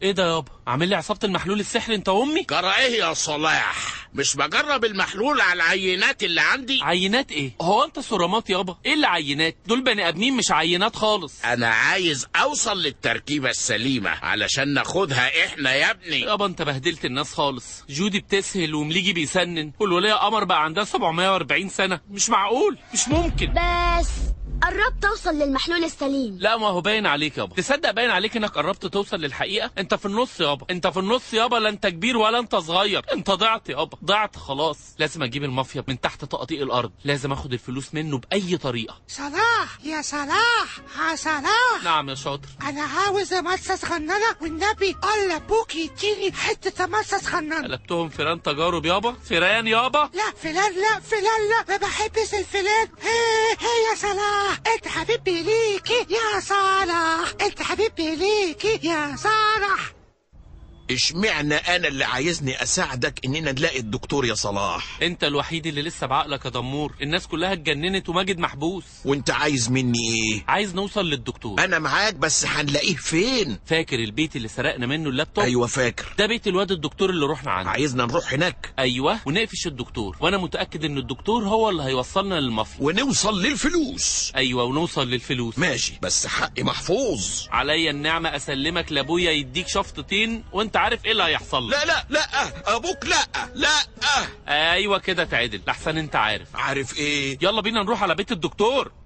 ايه ده يابا عامل لي عصابه المحلول السحري انت وامي جرى ايه يا صلاح مش بجرب المحلول على العينات اللي عندي عينات ايه هو انت صرامات يابا ايه اللي عينات دول بني ادمين مش عينات خالص انا عايز اوصل للتركيبة السليمة علشان ناخدها احنا يا ابني يابا انت بهدلت الناس خالص جودي بتسهل ومليجي بيسنن والولية قمر بقى عندها 740 سنة مش معقول مش ممكن بس قربت اوصل للمحلول السليم لا ما هو باين عليك يابا تصدق باين عليك انك قربت توصل للحقيقة انت في النص يابا انت في النص يابا لا انت كبير ولا انت صغير انت ضعت يابا ضعت خلاص لازم اجيب المافيا من تحت تقطيع الارض لازم اخد الفلوس منه باي طريقة صلاح يا صلاح يا صلاح نعم يا شاطر انا عاوز امسة صغننة والنبي قال لابوك يديني حتة امسة صغننة قلبتهم فيران تجارب يابا فيران يابا لا فلان لا فلان لا ما بحبش الفلان هي هي يا صلاح انت حبيبي ليكي يا صلاح انت حبيبي ليكي يا صلاح اشمعنى انا اللي عايزني اساعدك اننا نلاقي الدكتور يا صلاح انت الوحيد اللي لسه بعقلك يا دمور الناس كلها اتجننت وماجد محبوس وانت عايز مني ايه عايز نوصل للدكتور انا معاك بس هنلاقيه فين فاكر البيت اللي سرقنا منه اللابتوب ايوه فاكر ده بيت الواد الدكتور اللي رحنا عنده عايزنا نروح هناك ايوه ونقفش الدكتور وانا متاكد ان الدكتور هو اللي هيوصلنا للمافيا ونوصل للفلوس ايوه ونوصل للفلوس ماشي بس حقي محفوظ عليا النعمه اسلمك لابويا يديك شفطتين وانت عارف ايه اللي هيحصل لك لا لا لا ابوك لا لا ايوه كده تعدل لحسن انت عارف عارف ايه يلا بينا نروح على بيت الدكتور